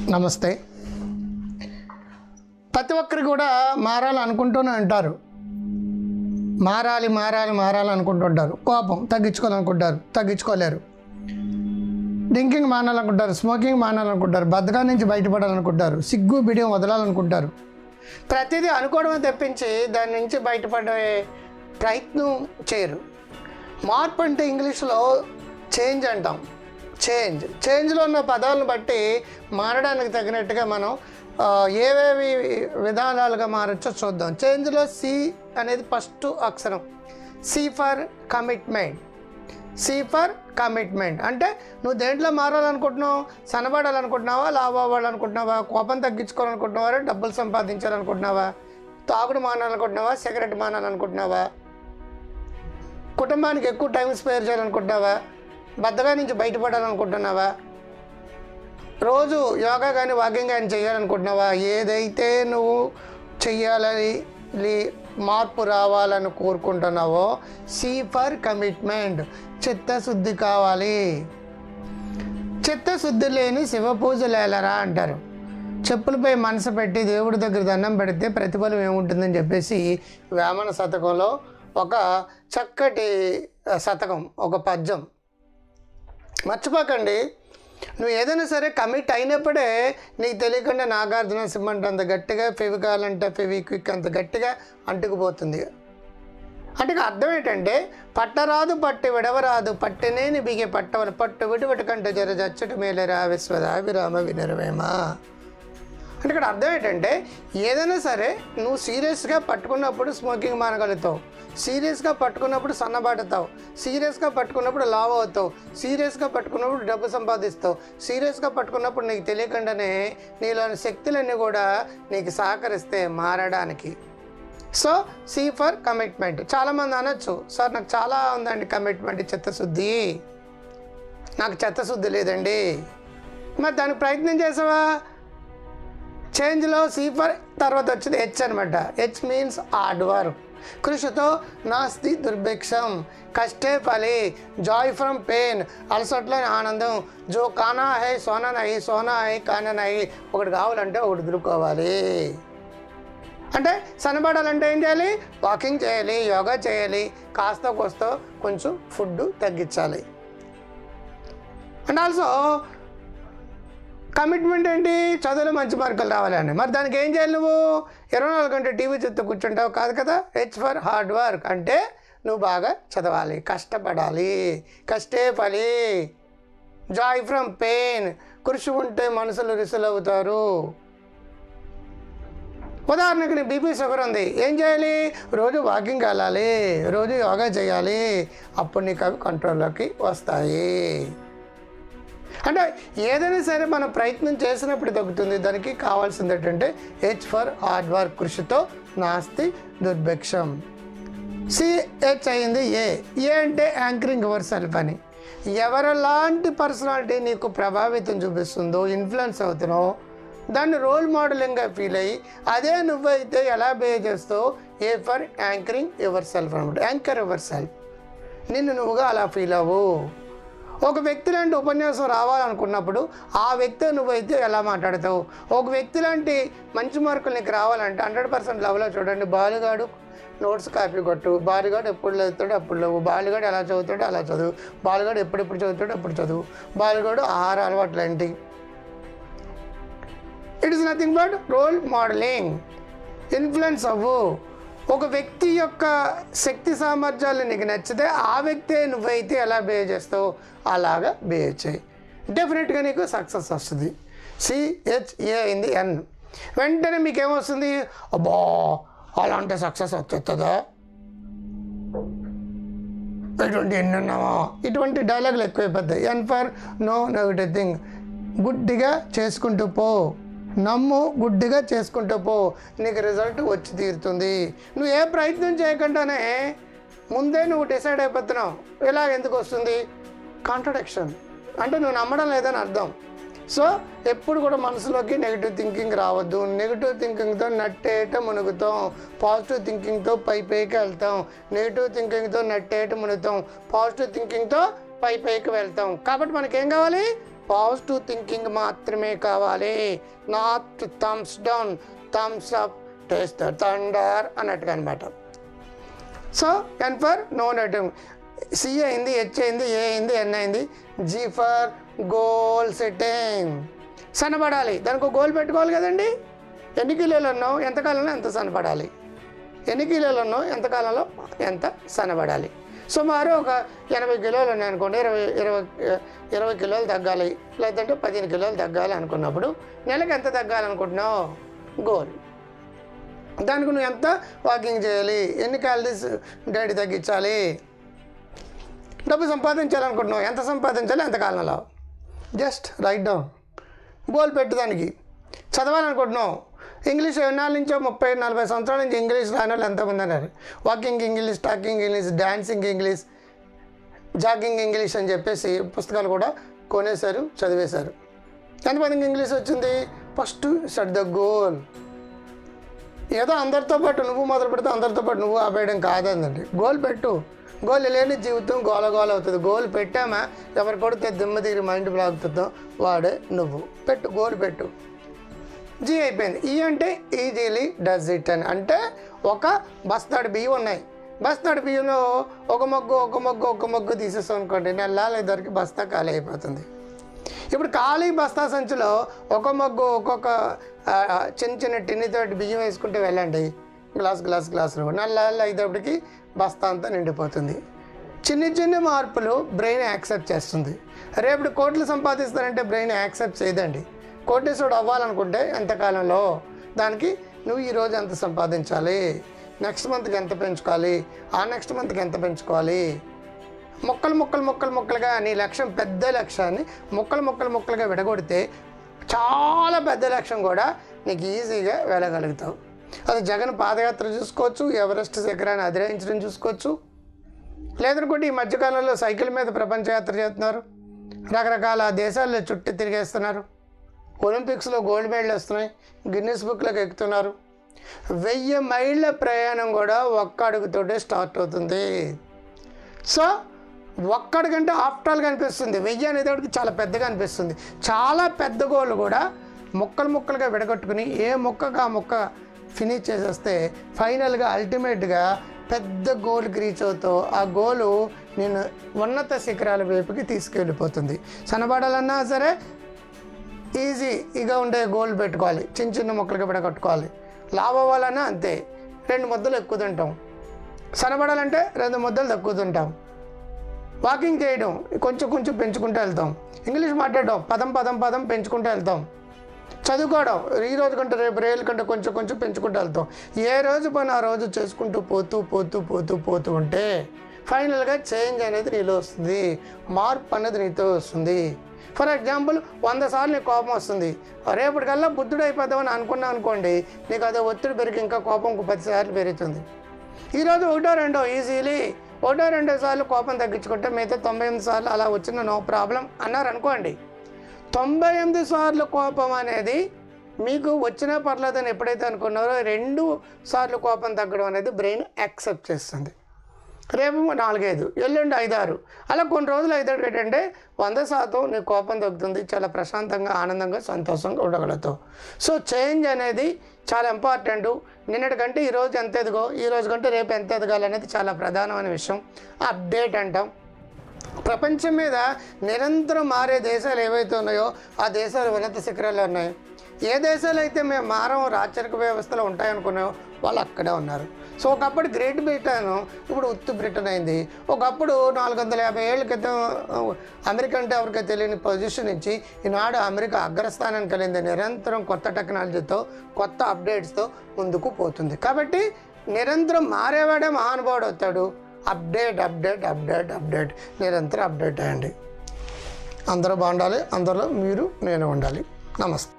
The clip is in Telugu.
నమస్తే ప్రతి ఒక్కరు కూడా మారాలి అనుకుంటూనే ఉంటారు మారాలి మారాలి మారాలి అనుకుంటుంటారు కోపం తగ్గించుకోవాలనుకుంటారు తగ్గించుకోలేరు డ్రింకింగ్ మానాలనుకుంటారు స్మోకింగ్ మానాలనుకుంటారు బద్దగా నుంచి బయటపడాలనుకుంటారు సిగ్గు బిడియం వదలాలనుకుంటారు ప్రతిదీ అనుకోవడమే తెప్పించి దాని నుంచి బయటపడే ప్రయత్నం చేయరు మార్పు అంటే ఇంగ్లీష్లో చేంజ్ అంటాం చేంజ్ చేంజ్లో ఉన్న పదాలను బట్టి మారడానికి తగినట్టుగా మనం ఆ, ఏవేవి విధానాలుగా మారచ్చో చూద్దాం చేంజ్లో సి అనేది ఫస్ట్ అక్షరం C for commitment C for commitment అంటే నువ్వు దేంట్లో మారాలనుకుంటున్నావు సనబడాలనుకుంటున్నావా లాభ అవ్వాలనుకుంటున్నావా కోపం తగ్గించుకోవాలనుకుంటున్నావా డబ్బులు సంపాదించాలనుకుంటున్నావా తాగుడు మానాలనుకుంటున్నావా సిగరెట్ మానాలనుకుంటున్నావా కుటుంబానికి ఎక్కువ టైం స్పేర్ చేయాలనుకుంటున్నావా బద్దగా నుంచి బయటపడాలనుకుంటున్నావా రోజు యోగా కానీ వాకింగ్ కానీ చేయాలనుకుంటున్నావా ఏదైతే నువ్వు చెయ్యాలని లే- మార్పు రావాలని కోరుకుంటున్నావో సి ఫర్ కమిట్మెంట్ చిత్తశుద్ధి కావాలి చిత్తశుద్ధి లేని శివ పూజలు ఎలారా అంటారు చెప్పులపై మనసు పెట్టి దేవుడి దగ్గర దండం పెడితే ప్రతిఫలం ఏముంటుందని చెప్పేసి వేమన శతకంలో ఒక చక్కటి ఆ, శతకం ఒక పద్యం మర్చిపోకండి నువ్వు ఏదైనా సరే కమిట్ అయినప్పుడే నీకు తెలియకుండా నాగార్జున సిమెంట్ అంత గట్టిగా ఫెవికాల్ అంటే ఫెవిక్విక్ అంత గట్టిగా అంటుకుపోతుంది అంటే ఇక అర్థం ఏంటంటే పట్టరాదు పట్టి విడవరాదు పట్టినేని బిగే పట్టవలు పట్టు విడివిటి కంటే జర జచ్చటి మేలరా విశ్వదాభిరామ వినరవేమా అంటే ఇక్కడ అర్థం ఏంటంటే ఏదైనా సరే నువ్వు సీరియస్గా పట్టుకున్నప్పుడు స్మోకింగ్ మానగలుగుతావు సీరియస్గా పట్టుకున్నప్పుడు సన్నబాటుతావు సీరియస్గా పట్టుకున్నప్పుడు లావ్ అవుతావు సీరియస్గా పట్టుకున్నప్పుడు డబ్బు సంపాదిస్తావు సీరియస్గా పట్టుకున్నప్పుడు నీకు తెలియకుండానే నీలోని శక్తులన్నీ కూడా నీకు సహకరిస్తే మారడానికి సో సి ఫర్ కమిట్మెంట్ చాలామంది అనొచ్చు సార్ నాకు చాలా ఉందండి కమిట్మెంట్ చిత్తశుద్ధి నాకు చిత్తశుద్ధి లేదండి మరి దానికి ప్రయత్నం చేసావా చేంజ్లో సీఫర్ తర్వాత వచ్చింది హెచ్ అనమాట హెచ్ మీన్స్ హార్డ్ వర్క్ కృషితో నాస్తి దుర్భిక్షం కష్టే ఫలి జాయ్ ఫ్రమ్ పెయిన్ అలసట్లోని ఆనందం జో కానా హై సోనా నహి సోనా హై కానా నహి ఒకటి కావాలంటే ఒకటి దొరుకోవాలి అంటే సన్నబడాలంటే ఏం చేయాలి వాకింగ్ చేయాలి యోగా చేయాలి కాస్త కోస్తో కొంచెం ఫుడ్ తగ్గించాలి అండ్ ఆల్సో కమిట్మెంట్ ఏంటి చదువులో మంచి మార్కులు రావాలని మరి దానికి ఏం చేయాలి నువ్వు ఇరవై నాలుగు గంటలు టీవీ చూస్తూ కూర్చుంటావు కాదు కదా హెచ్ ఫర్ హార్డ్ వర్క్ అంటే నువ్వు బాగా చదవాలి కష్టపడాలి కష్టే ఫలి జాయ్ ఫ్రమ్ పెయిన్ కృషి ఉంటే మనసులు రిసులవుతారు ఉదాహరణకి నీ బీపీ షుగర్ ఉంది ఏం చేయాలి రోజు వాకింగ్ వెళ్ళాలి రోజు యోగా చేయాలి అప్పుడు నీకు అవి కంట్రోల్లోకి వస్తాయి అంటే ఏదైనా సరే మనం ప్రయత్నం చేసినప్పుడు తగ్గుతుంది దానికి కావాల్సింది ఏంటంటే హెచ్ ఫర్ హార్డ్ వర్క్ కృషితో నాస్తి దుర్భిక్షం సిహెచ్ అయింది ఏ ఏ అంటే యాంకరింగ్ యువర్ సెల్ఫ్ అని ఎవరిలాంటి పర్సనాలిటీ నీకు ప్రభావితం చూపిస్తుందో ఇన్ఫ్లుయెన్స్ అవుతున్నావు దాన్ని రోల్ మోడలింగ్గా ఫీల్ అయ్యి అదే నువ్వైతే ఎలా బిహేవ్ చేస్తావు A for anchoring yourself అనమాట యాంకర్ యువర్ సెల్ఫ్ నిన్ను నువ్వుగా అలా ఫీల్ అవ్వు ఒక వ్యక్తి లాంటి ఉపన్యాసం రావాలనుకున్నప్పుడు ఆ వ్యక్తి నువ్వైతే ఎలా మాట్లాడతావు ఒక వ్యక్తి లాంటి మంచి మార్కులు నీకు రావాలంటే హండ్రెడ్ పర్సెంట్ లెవెల్లో చూడండి బాలుగాడు నోట్స్ కాపీ కొట్టు బాలుగాడు ఎప్పుడు చదువుతాడు అప్పుడు లేవు బాలుగాడు ఎలా చదువుతాడో అలా చదువు బాలుగాడు ఎప్పుడెప్పుడు చదువుతాడో అప్పుడు చదువు బాలుగాడు ఆహార అలవాట్లు ఏంటి it is nothing but role modelling influence అవ్వు ఒక వ్యక్తి యొక్క శక్తి సామర్థ్యాలు నీకు నచ్చితే ఆ వ్యక్తే నువ్వైతే ఎలా బిహేవ్ చేస్తావు అలాగా బిహేవ్ చేయి డెఫినెట్గా నీకు సక్సెస్ వస్తుంది సిహెచ్ఏ అయింది ఎన్ వెంటనే మీకు ఏమొస్తుంది అబ్బా అలా అంటే సక్సెస్ వచ్చేస్తుందా ఇటువంటి ఎన్ని ఉన్నామా ఇటువంటి డైలాగులు ఎక్కువైపోతాయి N for no negative thing గుడ్డిగా చేసుకుంటూ పో నమ్ము గుడ్డిగా చేసుకుంటూ పో నీకు రిజల్ట్ వచ్చి తీరుతుంది నువ్వు ఏ ప్రయత్నం చేయకుండానే ముందే నువ్వు డిసైడ్ అయిపోతున్నావు ఇలా ఎందుకు వస్తుంది కాంట్రడిక్షన్ అంటే నువ్వు నమ్మడం లేదని అర్థం సో ఎప్పుడు కూడా మనసులోకి నెగిటివ్ థింకింగ్ రావద్దు నెగిటివ్ థింకింగ్తో నట్టేట మునుగుతాం పాజిటివ్ థింకింగ్తో పై పైకి వెళ్తాం నెగిటివ్ థింకింగ్తో నట్టేట మునుగుతాం పాజిటివ్ థింకింగ్తో పై పైకి వెళ్తాం కాబట్టి మనకేం కావాలి పాజిటివ్ థింకింగ్ మాత్రమే కావాలి not thumbs down thumbs up taste thunder అన్నట్టుగా అనమాట so N for no negative C అయింది హెచ్ అయింది ఏ అయింది ఎన్ అయింది జీ ఫర్ గోల్ సెట్టింగ్ సన్నపడాలి దానికి ఒక గోల్ పెట్టుకోవాలి కదండి ఎన్ని కిలోలు ఉన్నావు ఎంతకాలంలో ఎంత సన్నపడాలి ఎన్ని కిలోలు ఉన్నావు ఎంతకాలంలో ఎంత సన్నపడాలి సుమారు ఒక ఎనభై కిలోలు ఉన్నాయి అనుకోండి ఇరవై ఇరవై ఇరవై కిలోలు తగ్గాలి లేదంటే పదిహేను కిలోలు తగ్గాలి అనుకున్నప్పుడు నెలకు ఎంత తగ్గాలనుకుంటున్నావు గోల్ దానికి నువ్వు ఎంత వాకింగ్ చేయాలి ఎన్ని క్యాలరీస్ డైట్ తగ్గించాలి డబ్బు సంపాదించాలనుకుంటున్నావు ఎంత సంపాదించాలి ఎంత కాలంలో జస్ట్ రైట్ డౌన్ గోల్ పెట్టు దానికి చదవాలనుకుంటున్నావు ఇంగ్లీష్ ఎన్నాళ్ళ నుంచో ముప్పై నలభై సంవత్సరాల నుంచి ఇంగ్లీష్ రాని వాళ్ళు ఎంతమంది అన్నారు walking English talking English dancing English jogging English అని చెప్పేసి పుస్తకాలు కూడా కొనేశారు చదివేశారు ఎంతమందికి ఇంగ్లీష్ వచ్చింది ఫస్ట్ సెట్ ద గోల్ ఏదో అందరితో పాటు నువ్వు మొదలు పెడితే అందరితో పాటు నువ్వు ఆపేయడం కాదండి గోల్ పెట్టు గోల్ లేని జీవితం గోల గోల అవుతుంది గోల్ పెట్టామా ఎవరు కొడితే దిమ్మ తీరి మైండ్ బ్లాక్ అవుతుందో వాడే నువ్వు పెట్టు గోల్ పెట్టు జీ అయిపోయింది ఈ అంటే ఈజీలీ డస్ ఇట్ అని అంటే ఒక బస్తాడు బియ్యం ఉన్నాయి బస్తాడు బియ్యంలో ఒక మొగ్గు ఒక మొగ్గు ఒక మొగ్గు తీసేస్తాం అనుకోండి నెల ఇద్దరికి బస్తా ఖాళీ అయిపోతుంది ఇప్పుడు ఖాళీ బస్తా సంచిలో ఒక మొగ్గు ఒక్కొక్క ఆ, చిన్న చిన్న టిన్నితోటి బియ్యం వేసుకుంటే వెళ్ళండి గ్లాస్ గ్లాస్ గ్లాసులు నెల అయ్యేటప్పటికి బస్తా అంతా నిండిపోతుంది చిన్న చిన్న మార్పులు బ్రెయిన్ యాక్సెప్ట్ చేస్తుంది రేపు కోట్లు సంపాదిస్తానంటే బ్రెయిన్ యాక్సెప్ట్ చేయదండి కోటేశ్వరుడు అవ్వాలనుకుంటే ఎంతకాలంలో దానికి నువ్వు ఈరోజు ఎంత సంపాదించాలి నెక్స్ట్ మంత్కి ఎంత పెంచుకోవాలి ఆ నెక్స్ట్ మంత్కి ఎంత పెంచుకోవాలి మొక్కలు మొక్కలు మొక్కలు మొక్కలుగా నీ లక్ష్యం పెద్ద లక్ష్యాన్ని మొక్కలు మొక్కలు మొక్కలుగా విడగొడితే చాలా పెద్ద లక్ష్యం కూడా నీకు ఈజీగా వెళ్ళగలుగుతావు అది జగన్ పాదయాత్ర చూసుకోవచ్చు ఎవరెస్ట్ శిఖరాన్ని అధిరోహించడం చూసుకోవచ్చు లేదనుకుంటే ఈ మధ్యకాలంలో సైకిల్ మీద ప్రపంచ యాత్ర చేస్తున్నారు రకరకాల దేశాల్లో చుట్టూ తిరిగేస్తున్నారు ఒలింపిక్స్లో గోల్డ్ మెడల్ వస్తున్నాయి గిన్నెస్ బుక్లోకి ఎక్కుతున్నారు వెయ్యి మైళ్ళ ప్రయాణం కూడా ఒక్క అడుగుతోటే స్టార్ట్ అవుతుంది సో ఒక్కడికంటే ఆఫ్టాల్గా అనిపిస్తుంది వెయ్యి అనేటప్పటికి చాలా పెద్దగా అనిపిస్తుంది చాలా పెద్ద గోల్ కూడా ముక్కలు ముక్కలుగా విడగొట్టుకుని ఏ మొక్కకు ఆ మొక్క ఫినిష్ చేసేస్తే ఫైనల్గా అల్టిమేట్గా పెద్ద గోల్కి రీచ్ అవుతావు ఆ గోలు నేను ఉన్నత శిఖరాల వైపుకి తీసుకెళ్ళిపోతుంది సన్నబడాలన్నా సరే ఈజీగా ఉండే గోల్ పెట్టుకోవాలి చిన్న చిన్న మొక్కలుగా విడగొట్టుకోవాలి లావ్ అవ్వాలన్నా అంతే రెండు ముద్దలు ఎక్కువ తింటాం సనబడాలంటే రెండు ముద్దలు తక్కువ తింటాం వాకింగ్ చేయడం కొంచెం కొంచెం పెంచుకుంటూ వెళ్తాం ఇంగ్లీష్ మాట్లాడడం పదం పదం పదం పెంచుకుంటూ వెళ్తాం చదువుకోవడం ఈ రోజు కంటే రేపు రేలు కంటే కొంచెం కొంచెం పెంచుకుంటూ వెళ్తాం ఏ రోజు పని ఆ రోజు చేసుకుంటూ పోతూ పోతూ పోతూ పోతూ ఉంటే ఫైనల్గా చేంజ్ అనేది నీలో వస్తుంది మార్పు అనేది నీతో వస్తుంది ఫర్ ఎగ్జాంపుల్ వంద సార్లు నీకు కోపం వస్తుంది రేపటికల్లా బుద్ధుడు అయిపోదామని అనుకున్నావు అనుకోండి నీకు అదే ఒత్తిడి పెరిగి ఇంకా కోపం ఇంకో పది సార్లు పెరుగుతుంది ఈరోజు ఒకటో రెండో ఈజీలీ ఒకటో రెండో సార్లు కోపం తగ్గించుకుంటే మిగతా తొంభై ఎనిమిది సార్లు అలా వచ్చిన నో ప్రాబ్లం అన్నారు అనుకోండి తొంభై ఎనిమిది సార్లు కోపం అనేది మీకు వచ్చినా పర్లేదని ఎప్పుడైతే అనుకున్నారో రెండు సార్లు కోపం తగ్గడం అనేది బ్రెయిన్ యాక్సెప్ట్ చేస్తుంది రేపు నాలుగైదు ఎల్లుండి ఐదారు అలా కొన్ని రోజులు ఐదారు ఏంటంటే వంద శాతం నీ కోపం తగ్గుతుంది చాలా ప్రశాంతంగా ఆనందంగా సంతోషంగా ఉండగలుగుతావు సో చేంజ్ అనేది చాలా ఇంపార్టెంట్ నిన్నటి కంటే ఈ రోజు ఎంత ఎదిగో ఈ రోజు కంటే రేపు ఎంత ఎదగాలనేది చాలా ప్రధానమైన విషయం అప్డేట్ అంటాం ప్రపంచం మీద నిరంతరం మారే దేశాలు ఏవైతే ఉన్నాయో ఆ దేశాలు ఉన్నత శిఖరాలు ఉన్నాయి ఏ దేశాలు అయితే మేము మారం రాచరిక వ్యవస్థలో ఉంటాయనుకున్నాయో వాళ్ళు అక్కడే ఉన్నారు సో ఒకప్పుడు గ్రేట్ బ్రిటన్ ఇప్పుడు ఉత్తు బ్రిటన్ అయింది ఒకప్పుడు నాలుగు వందల యాభై ఏళ్ళ క్రితం ఆ, అమెరికా అంటే ఎవరికీ తెలియని పొజిషన్ ఇచ్చి ఈనాడు అమెరికా అగ్రస్థానానికి వెళ్ళింది నిరంతరం కొత్త టెక్నాలజీతో కొత్త అప్డేట్స్తో ముందుకు పోతుంది కాబట్టి నిరంతరం మారేవాడే మహానుభావుడు అవుతాడు అప్డేట్ అప్డేట్ అప్డేట్ అప్డేట్ నిరంతరం అప్డేట్ అయ్యండి అందరూ బాగుండాలి అందరిలో మీరు నేను ఉండాలి నమస్తే